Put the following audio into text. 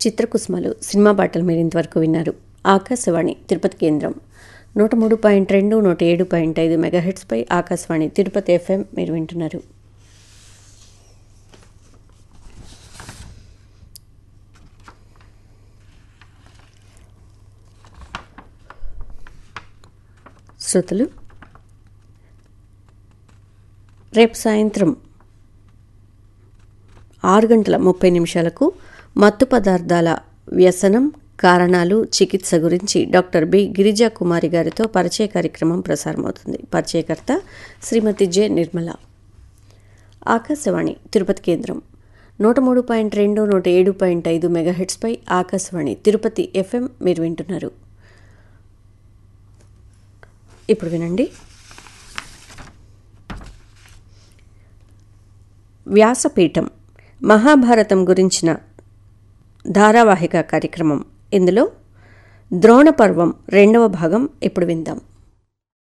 చిత్రకుసుమలు cinema పాటలు మీరు ఇంతవరకు విన్నారు ఆకాశవాణి తిరుపతి కేంద్రం నూట మూడు పాయింట్ రెండు నూట ఏడు పాయింట్ ఐదు మెగాహెట్స్పై ఆకాశవాణి తిరుపతి ఎఫ్ఎం మీరు వింటున్నారు శ్రోతలు రేపు సాయంత్రం ఆరు గంటల ముప్పై నిమిషాలకు మత్తు పదార్థాల వ్యసనం కారణాలు చికిత్స గురించి డాక్టర్ బి గిరిజా కుమారి గారితో పరిచయ కార్యక్రమం ప్రసారమవుతుంది పరిచయకర్త శ్రీమతి జె నిర్మల ఆకాశవాణి తిరుపతి కేంద్రం నూట మూడు పాయింట్ రెండు నూట ఏడు పాయింట్ ఐదు మెగాహెట్స్పై ఆకాశవాణి తిరుపతి ఎఫ్ఎం మీరు వింటున్నారు ఇప్పుడు వినండి వ్యాసపీఠం మహాభారతం గురించిన ధారావాహిక కార్యక్రమం ఇందులో ద్రోణ పర్వం రెండవ భాగం ఇప్పుడు విందాం